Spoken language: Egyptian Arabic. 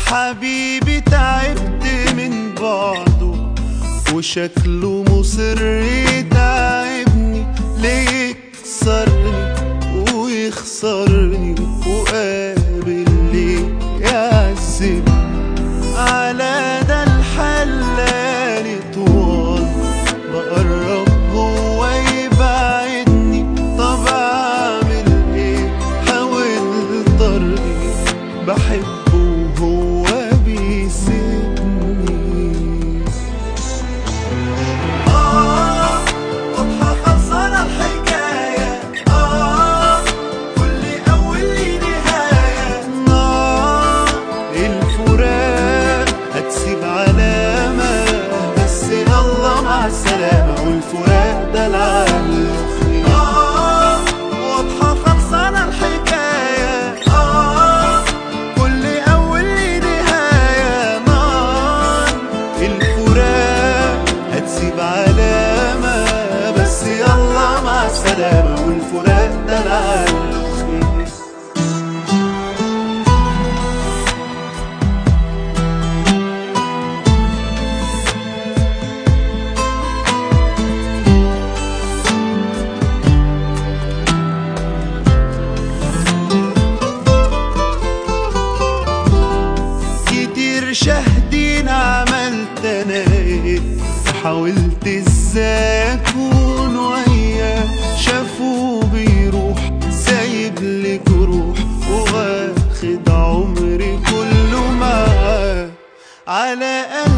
حبيبي تعبت من بعده وشكله مصر يتعبني ليه يكسرني ويخسرني وقابل ليه يعذبني على ده الحلال طوال بقرب هو يبعدني طب اعمل ايه حاولت ارضي بحبه وهو بيسيبني آه واضحة خلصانة الحكاية آه كل أول لي نهاية نار الفراق هتسيب علامة بس يلا مع السلامة والفراق ده العالم آه واضحة خلصانة الحكاية آه كل أول لي نهاية نار الفراق هتسيب علامة بس يلا مع السلامة والفراق ده العالم كتير شاهدين عملت انا ايه حاولت ازاي اكون وياه شافوه بيروح سايب لي جروح واخد عمري كله معاه على قلبي